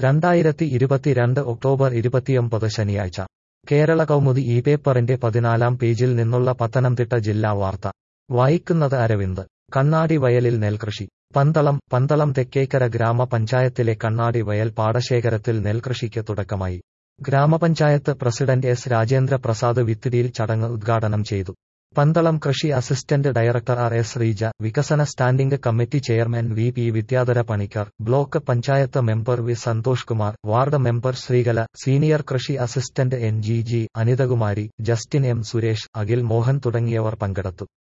രണ്ടായിരത്തി ഇരുപത്തിരണ്ട് ഒക്ടോബർ ഇരുപത്തിയൊമ്പത് ശനിയാഴ്ച കേരള കൗമുദി ഈ പേപ്പറിന്റെ പതിനാലാം പേജിൽ നിന്നുള്ള പത്തനംതിട്ട ജില്ലാ വാർത്ത വായിക്കുന്നത് അരവിന്ദ് കണ്ണാടി വയലിൽ നെൽകൃഷി പന്തളം പന്തളം തെക്കേക്കര ഗ്രാമപഞ്ചായത്തിലെ കണ്ണാടി വയൽ പാടശേഖരത്തിൽ നെൽകൃഷിക്ക് തുടക്കമായി ഗ്രാമപഞ്ചായത്ത് പ്രസിഡന്റ് എസ് രാജേന്ദ്ര പ്രസാദ് വിത്തിടിയിൽ ചടങ്ങ് ഉദ്ഘാടനം ചെയ്തു പന്തളം കൃഷി assistant director R S Reeja വികസന standing committee chairman V P Vidyadhara Panicker block panchayat member V Santhosh Kumar ward member Sreekala senior കൃഷി assistant N G G Anithakumari Justin M Suresh Akhil Mohan തുടങ്ങിയവർ പങ്കെടുത്തു